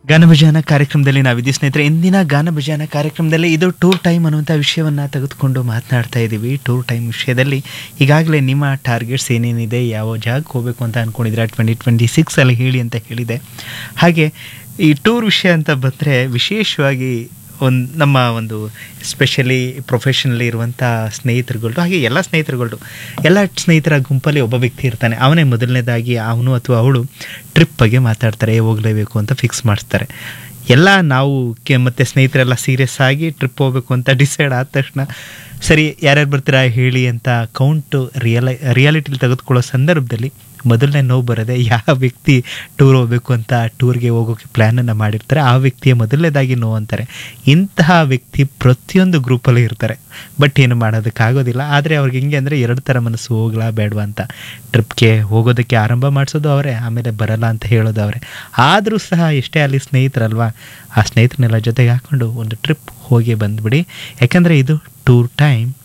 ಗಾನಭಜಾನ ಕಾರ್ಯಕ್ರಮದಲ್ಲಿ ನಾವಿದ್ದೀವಿ ಸ್ನೇಹಿತರೆ ಇಂದಿನ ಗಾನಭಜಾನ ಕಾರ್ಯಕ್ರಮದಲ್ಲಿ ಇದು ಟೂರ್ ಟೈಮ್ ಅನ್ನುವಂಥ ವಿಷಯವನ್ನು ತೆಗೆದುಕೊಂಡು ಮಾತನಾಡ್ತಾ ಇದ್ದೀವಿ ಟೂರ್ ಟೈಮ್ ವಿಷಯದಲ್ಲಿ ಈಗಾಗಲೇ ನಿಮ್ಮ ಟಾರ್ಗೆಟ್ಸ್ ಏನೇನಿದೆ ಯಾವ ಜಾಗಕ್ಕೆ ಹೋಗಬೇಕು ಅಂತ ಅಂದ್ಕೊಂಡಿದ್ರೆ ಟ್ವೆಂಟಿ ಟ್ವೆಂಟಿ ಸಿಕ್ಸಲ್ಲಿ ಹೇಳಿ ಅಂತ ಹೇಳಿದೆ ಹಾಗೆ ಈ ಟೂರ್ ವಿಷಯ ಅಂತ ಬಂದರೆ ವಿಶೇಷವಾಗಿ ಒಂದು ನಮ್ಮ ಒಂದು ಸ್ಪೆಷಲಿ ಪ್ರೊಫೆಷನಲ್ಲಿ ಇರುವಂಥ ಸ್ನೇಹಿತರುಗಳು ಹಾಗೆ ಎಲ್ಲ ಸ್ನೇಹಿತರುಗಳು ಎಲ್ಲ ಸ್ನೇಹಿತರ ಗುಂಪಲ್ಲಿ ಒಬ್ಬ ವ್ಯಕ್ತಿ ಇರ್ತಾನೆ ಅವನೇ ಮೊದಲನೇದಾಗಿ ಅವನು ಅಥವಾ ಅವಳು ಟ್ರಿಪ್ ಬಗ್ಗೆ ಮಾತಾಡ್ತಾರೆ ಹೋಗಲೇಬೇಕು ಅಂತ ಫಿಕ್ಸ್ ಮಾಡಿಸ್ತಾರೆ ಎಲ್ಲ ನಾವು ಕೆ ಮತ್ತು ಸ್ನೇಹಿತರೆಲ್ಲ ಸೀರಿಯಸ್ ಆಗಿ ಟ್ರಿಪ್ ಹೋಗಬೇಕು ಅಂತ ಡಿಸೈಡ್ ಆದ ತಕ್ಷಣ ಸರಿ ಯಾರ್ಯಾರು ಬರ್ತೀರಾ ಹೇಳಿ ಅಂತ ಕೌಂಟು ರಿಯಲೈ ರಿಯಾಲಿಟಿಲಿ ತೆಗೆದುಕೊಳ್ಳೋ ಸಂದರ್ಭದಲ್ಲಿ ಮೊದಲನೇ ನೋವು ಬರೋದೆ ಯಾವ ವ್ಯಕ್ತಿ ಟೂರ್ ಹೋಗಬೇಕು ಅಂತ ಟೂರ್ಗೆ ಹೋಗೋಕ್ಕೆ ಪ್ಲ್ಯಾನನ್ನು ಮಾಡಿರ್ತಾರೆ ಆ ವ್ಯಕ್ತಿಯ ಮೊದಲನೇದಾಗಿ ನೋವು ಅಂತಾರೆ ಇಂತಹ ವ್ಯಕ್ತಿ ಪ್ರತಿಯೊಂದು ಗ್ರೂಪಲ್ಲೂ ಇರ್ತಾರೆ ಬಟ್ ಏನು ಮಾಡೋದಕ್ಕಾಗೋದಿಲ್ಲ ಆದರೆ ಅವ್ರಿಗೆ ಹೆಂಗೆ ಅಂದರೆ ಎರಡು ಥರ ಮನಸ್ಸು ಹೋಗ್ಲಾ ಬೇಡವಾ ಅಂತ ಟ್ರಿಪ್ಗೆ ಹೋಗೋದಕ್ಕೆ ಆರಂಭ ಮಾಡಿಸೋದು ಅವರೇ ಆಮೇಲೆ ಬರಲ್ಲ ಅಂತ ಹೇಳೋದು ಅವರೇ ಆದರೂ ಸಹ ಎಷ್ಟೇ ಅಲ್ಲಿ ಸ್ನೇಹಿತರಲ್ವಾ ಆ ಸ್ನೇಹಿತರನ್ನೆಲ್ಲ ಜೊತೆಗೆ ಹಾಕ್ಕೊಂಡು ಒಂದು ಟ್ರಿಪ್ ಹೋಗಿ ಬಂದುಬಿಡಿ ಯಾಕಂದರೆ ಇದು ಟೂರ್ ಟೈಮ್